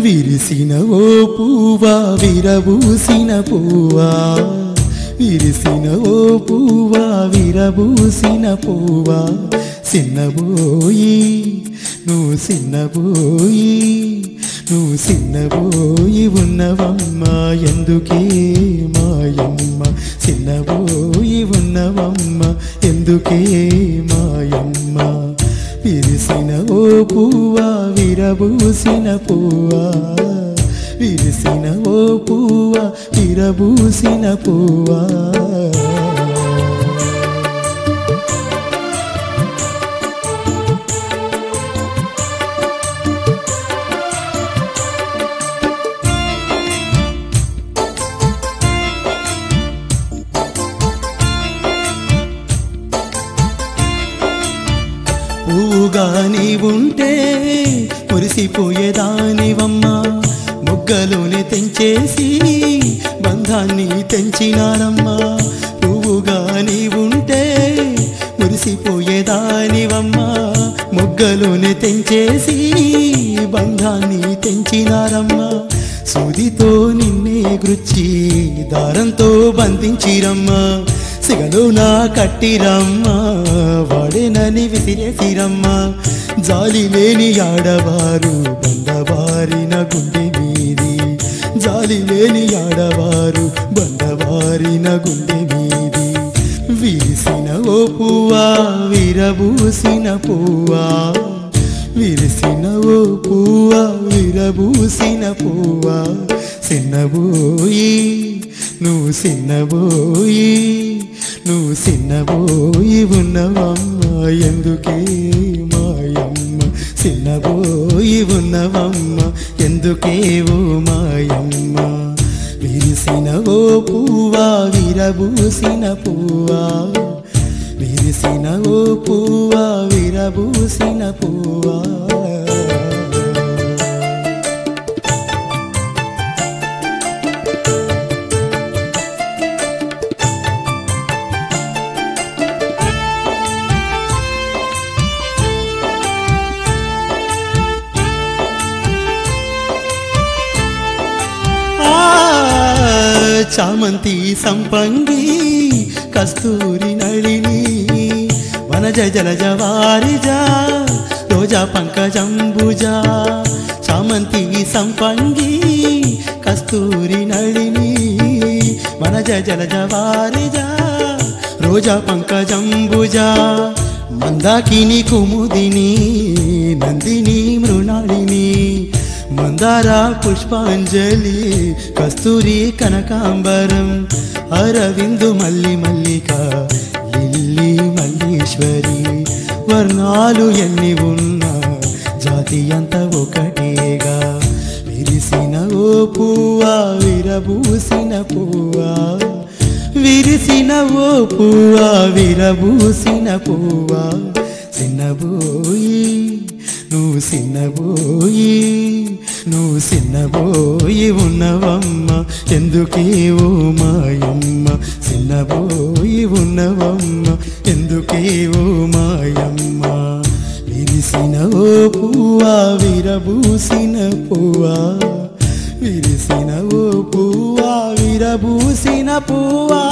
విరిసిన ఓ పువ్వా విరబూసిన పువ్వా విరిసిన ఓ పువ్వా విరబూసిన పువ్వా చిన్నబోయి నువ్వు చిన్నబోయి నువ్వు చిన్నబోయి ఉన్నవమ్మా ఎందుకే మాయమ్మ చిన్నబోయి ఉన్నవమ్మ ఎందుకే మాయమ్మ విరిసిన ఓ పువ్వా విరబూసిన పువ్వా విరిసిన ఓ పువ్వా విరబూసిన పువ్వా పువ్వుగా నీవుంటే మురిసిపోయేదానివమ్మా ముగ్గలోనే తెంచేసి బంధాన్ని తెంచినానమ్మా పువ్వుగా నీవుంటే మురిసిపోయేదానివమ్మా ముగ్గలోనే తెంచేసి బంధాన్ని తెంచినారమ్మా సూదితో నిన్నే గుచ్చి దారంతో బంధించిరమ్మా సిగలో నా కట్టిరమ్మా వాడేనని విసిరేసిరమ్మా జాలి లేని ఆడవారు బండవారిన గుండె మీది జాలి లేని ఆడవారు బండవారిన గుండె మీది విరిసిన ఓ పువ్వా విరబూసిన పువ్వా విరిసిన ఓ పువ్వా విరబూసిన పువ్వా చిన్నబోయి నువ్వు చిన్నబోయి నువ్వు చిన్నబోయి ఉన్నవమ్మ ఎందుకే మాయమ్మ చిన్నబోయి ఉన్నవమ్మ ఎందుకే ఓ మాయమ్మ విరిసిన ఓ పువ్వా విరబూసిన పువ్వా విరిసిన ఓ పువ్వా విరబూసిన పువ్వా ఆ, చామంతి సంపంగి కస్తూరి నళిని వనజ జలజ వారిజా రోజా పంకజంబుజా చామంతి సంపంగి కస్తూరి నళిని వనజ జలజ వారిజా రోజా పంకజంబుజా మందాకిని కుముదిని నందిని మృణాళిని మందార పుష్పాంజలి కస్తూరి కనకాంబరం అరవిందు మల్లి మల్లిక లిల్లీ మల్లీశ్వరి వర్ణాలు ఎన్ని ఉన్నా జాతి అంత ఒకటేగా విరిసిన ఓ పువ్వా విరబూసిన పువ్వా విరిసిన ఓ పువ్వా విరబూసిన పువ్వా చిన్నబోయి నువ్వు చిన్నబోయి నువ్వు చిన్నబోయి ఉన్నవమ్మ ఎందుకే ఓ మాయమ్మ చిన్నబోయి ఉన్నవమ్మ ఎందుకే ఓ మాయమ్మ విరిసిన ఓ పువ్వా విరబూసిన పువ్వా విరిసిన ఓ పువ్వా విరబూసిన పువ్వా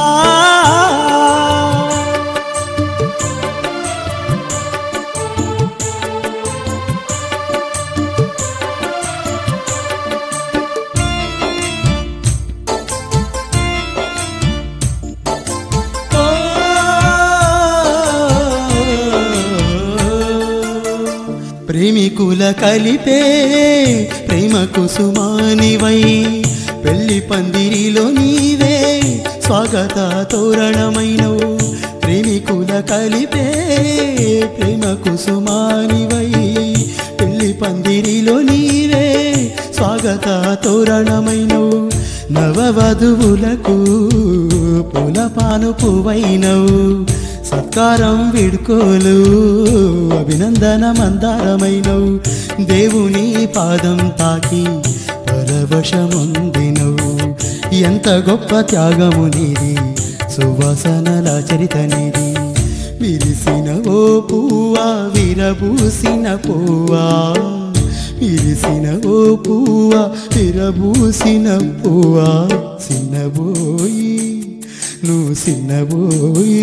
ప్రేమికుల కలిపే ప్రేమ కుసుమానివై పెళ్లి పందిరిలో నీవే స్వాగత తోరణమైనవు ప్రేమికుల కలిపే ప్రేమ కుసుమానివై పెళ్లి పందిరిలో నీవే స్వాగత తోరణమైనవు నవవధువులకు పూలపాను పువ్వైనవు సత్కారం విడుకోలు అభినందన మందారమైనవు దేవుని పాదం తాకి పరవశముందినవు ఎంత గొప్ప త్యాగము నీది సువాసనల చరిత నీది విరిసిన ఓ పువ్వా విరబూసిన పువ్వా ఇరిసిన ఓ పువ్వా విరబూసిన పువ్వా చిన్నబోయి నువ్వు చిన్నబోయి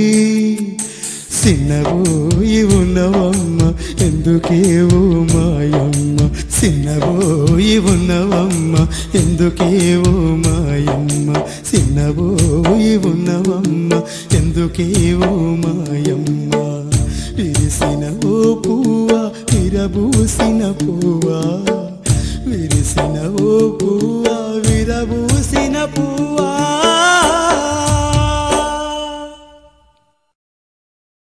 చిన్నబోయి ఉన్నవమ్మ ఎందుకేవో మాయమ్మ చిన్నబోయి ఉన్నవమ్మ ఎందుకేవో మాయమ్మ చిన్నబోయి ఉన్నవమ్మ ఎందుకేవో మాయమ్మ